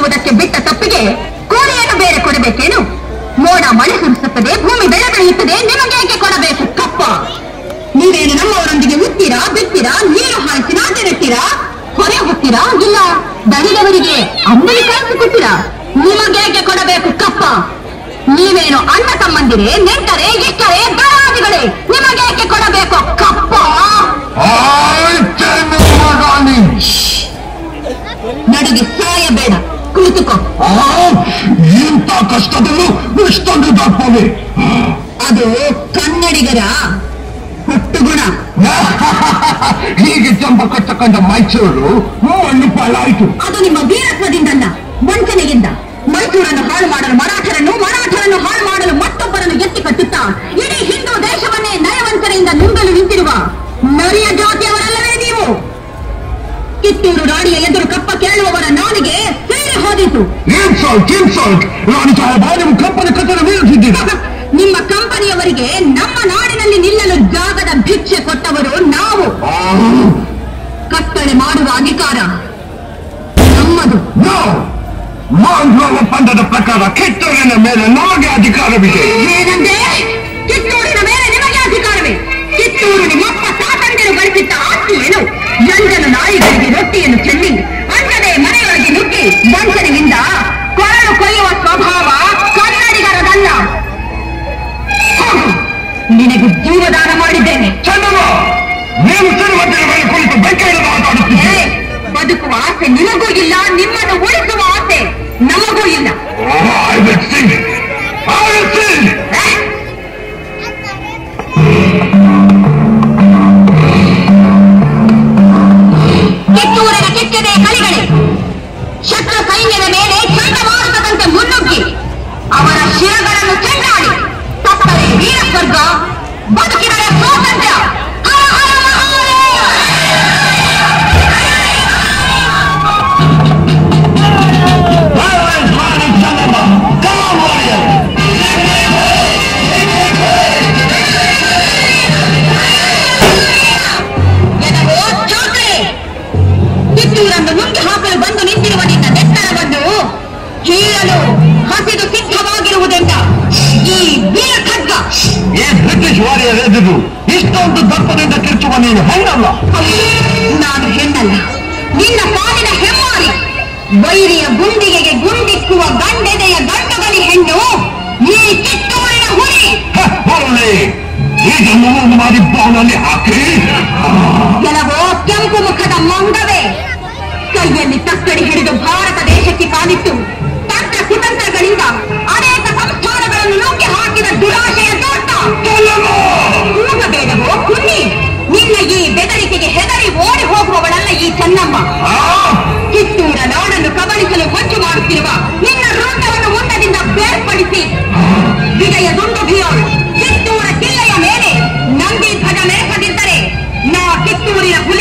ಕೊಯ್ಯುವುದಕ್ಕೆ ಬಿಟ್ಟ ತಪ್ಪಿಗೆ ಕೂಲಿಯನ್ನು ಬೇರೆ ಕೊಡಬೇಕೇನು ಮೋಡ ಮಳೆ ಸುರಿಸುತ್ತದೆ ಭೂಮಿ ಬೆಳೆ ಬೆಳೆಯುತ್ತದೆ ನಿಮಗೇಕೆ ಕೊಡಬೇಕು ಕಪ್ಪ ನೀವೇನು ನಮ್ಮವರೊಂದಿಗೆ ಉತ್ತೀರಾ ಬಿತ್ತೀರಾ ನೀರು ಹಾಯಿಸಿ ನಾಟಿ ನೆಡ್ತೀರಾ ಹೊರೆ ಹೊತ್ತೀರಾ ಇಲ್ಲ ದಣಿದವರಿಗೆ ಅಂಬಲಿ ಕಳಿಸಿಕೊಡ್ತೀರಾ ನಿಮಗೇಕೆ ಕೊಡಬೇಕು ಕಪ್ಪ ನೀವೇನು ಅಣ್ಣ ತಮ್ಮಂದಿರೇ ನೆಂಟರೆ ಇಷ್ಟರೇ ದರಾದಿಗಳೇ ನಿಮಗೇಕೆ ಕೊಡಬೇಕು ಕಪ್ಪ ಆಯ್ತೇನೆ ಮಗನಿ ನಡುಗೆ ಸಾಯಬೇಡ ಕುಳಿತುಕೋ ಆ, ಇಂಥ ಕಷ್ಟದಲ್ಲೂ ಇಷ್ಟೊಂದು ದಪ್ಪವೇ ಅದು ಕನ್ನಡಿಗರ ಹುಟ್ಟುಗುಣ ಹೀಗೆ ಚಂಪ ಕಟ್ಟಕೊಂಡ ಮೈಸೂರು ಮಣ್ಣು ಪಾಲಾಯಿತು ಅದು ನಿಮ್ಮ ವೀರತ್ವದಿಂದಲ್ಲ ವಂಚನೆಯಿಂದ ಮೈಸೂರನ್ನು ಹಾಳು ಮಾಡಲು ಮರಾಠರನ್ನು ಮರಾಠರನ್ನು ಹಾಳು ಮಾಡಲು ಮತ್ತೊಬ್ಬರನ್ನು ಎತ್ತಿ ಕಟ್ಟುತ್ತಾ ಇಡೀ ಹಿಂದೂ ದೇಶವನ್ನೇ ನಯವಂಚನೆಯಿಂದ ನುಂಗಲು ನಿಂತಿರುವ ನರಿಯ ಜಾತಿಯವರಲ್ಲವೇ ನೀವು ಕಿತ್ತೂರು ರಾಣಿಯ ಎದುರು ಕಪ್ಪ ಕೇಳುವವರ ನಾಲಿಗೆ ಸೇರಿ ಹೋದಿತು ಇನ್ಸಲ್ಟ್ ಇನ್ಸಲ್ಟ್ ರಾಣಿ ಸಾಹೇಬ ನೀವು ಕಪ್ಪನ ಕಟ್ಟಡ ಬೀಳುತ್ತಿದ್ದೀರಾ ನಿಮ್ಮ ಕಂಪನಿಯವರಿಗೆ ನಮ್ಮ ನಾಡಿನಲ್ಲಿ ನಿಲ್ಲಲು ಜಾಗದ ಭಿಕ್ಷೆ ಕೊಟ್ಟವರು ನಾವು ಆ, ಕಟ್ಟಳೆ ಮಾಡುವ ಅಧಿಕಾರ ನಮ್ಮದು no. ಮಾಂದ್ರ ಒಪ್ಪಂದದ ಪ್ರಕಾರ ಕಿತ್ತೂರಿನ ಮೇಲೆ ನಮಗೆ ಅಧಿಕಾರವಿದೆ ಏನಂದೆ ಕಿತ್ತೂರಿನ ಮೇಲೆ ನಿಮಗೆ ಅಧಿಕಾರವೇ ಕಿತ್ತೂರು ನಿಮ್ಮಪ್ಪ ತಾತಂದಿರು ಗಳಿಸಿದ್ದ ಆಸ್ತಿ ಏನು ಗಂಡನ ನಾಯಿಗಳಿಗೆ ರೊಟ್ಟಿಯನ್ನು ಚೆಲ್ಲಿ ಅಂಜದೆ ಮನೆಯೊಳಗೆ ನುಗ್ಗಿ ವಂಚನೆಯಿಂದ ಕೊರಳು ಕೊಯ್ಯುವ ಸ್ವಭಾವ ಕನ್ನಡಿಗರದಲ್ಲ ನಿನಗೆ ಜೀವದಾನ ಮಾಡಿದ್ದೇನೆ ಚಂದಮ್ಮ ನೀವು ತಿರುಮತಿಯ ಮೇಲೆ ಕುಳಿತು ಬೆಂಕಿಯನ್ನು ಏ, ಮಾತಾಡುತ್ತಿದ್ದೀರಿ ಬದುಕುವ ಆಸೆ ನಿಮಗೂ ಇಲ್ಲ ನಿಮ್ಮನ್ನು ಉಳಿಸುವ ಆಸೆ ನಮಗೂ ಇಲ್ಲ I will sing. I will sing. ಏ? ಕಿತ್ತೂರಿನ ಕಿಚ್ಚದೆ ಕಲಿಗಳೇ ಶತ್ರು ಸೈನ್ಯದ ಮೇಲೆ ಚಂಡಮಾರುತದಂತೆ ಮುನ್ನುಗ್ಗಿ ಅವರ ಶಿರಗಳನ್ನು ಚೆಂಡಾಡಿ ತಪ್ಪರೆ ವೀರ ಸ್ವರ್ಗ ಬದುಕಿದರೆ ಸ್ವಾತಂತ್ರ್ಯ ಹರ ಹರ Mahadeva! Violence, violence, Chandama. Come on, warrior. ಎನಗೋ ಚೋಟ್ರೆ ಕಿತ್ತೂರನ್ನು ನುಂಗಿ ಹಾಕಲು ಬಂದು ನಿಂತಿರುವ ನಿನ್ನ ನೆತ್ತರವನ್ನು ಕೀಳಲು ಹಸಿದು ಸಿದ್ಧವಾಗಿರುವುದೆಂದ ಈ ವೀರ ಖಡ್ಗ ಈ ಬ್ರಿಟಿಷ್ ವಾರಿಯರ್ ಎದುರು ಇಷ್ಟೊಂದು ದಪ್ಪದಿಂದ ಕಿಚ್ಚುವ ನೀನು ಹೆಣ್ಣಲ್ಲ ನಾನು ಹೆಣ್ಣಲ್ಲ ನಿನ್ನ ಪಾಲಿನ ಹೆಮ್ಮಾರಿ ವೈರಿಯ ಗುಂಡಿಗೆಗೆ ಗುಂಡಿಕ್ಕುವ ಗಂಡೆದೆಯ ಗಂಡಗಲಿ ಹೆಣ್ಣು ಈ ಕಿತ್ತೂರಿನ ಹುಲಿ ಹ, ಒಳ್ಳೆ ಇದನ್ನು ಒಂದು ಮಾಡಿ ಬಾವನಲ್ಲಿ ಹಾಕಿ ಕೆಲವೋ ಕೆಂಪು ಮುಖದ ಮಂಗವೇ ಕೈಯಲ್ಲಿ ತಕ್ಕಡಿ ಹಿಡಿದು ಭಾರತ ದೇಶಕ್ಕೆ ಕಾಲಿಟ್ಟು ತಂತ್ರ ಕುತಂತ್ರಗಳಿಂದ ಅನೇಕ ಸಂಸ್ಥಾನಗಳನ್ನು ನುಗ್ಗಿ ಹಾಕಿದ ದುರಾಶೆಯ ದೊಡ್ಡ ಕೂಗಬೇಡವೋ ಕುನ್ನಿ ನಿನ್ನ ಈ ಬೆದರಿಕೆಗೆ ಹೆದರಿ ಓಡಿ ಹೋಗುವವಳಲ್ಲ ಈ ಚೆನ್ನಮ್ಮ ಆ, ಕಿತ್ತೂರ ನಾಡನ್ನು ಕಬಳಿಸಲು ಮಂಚು ಮಾಡುತ್ತಿರುವ ನಿನ್ನ ರುಂಡವನ್ನು ಉಂಡದಿಂದ ಬೇರ್ಪಡಿಸಿ ವಿಜಯ ದುಂಡು ಭಿಯೋಳು ಕಿತ್ತೂರ ಕಿಲ್ಲೆಯ ಮೇಲೆ ನಂದಿ ಧ್ವಜ ಮೆರೆಸದಿದ್ದರೆ ನಾ ಕಿತ್ತೂರಿನ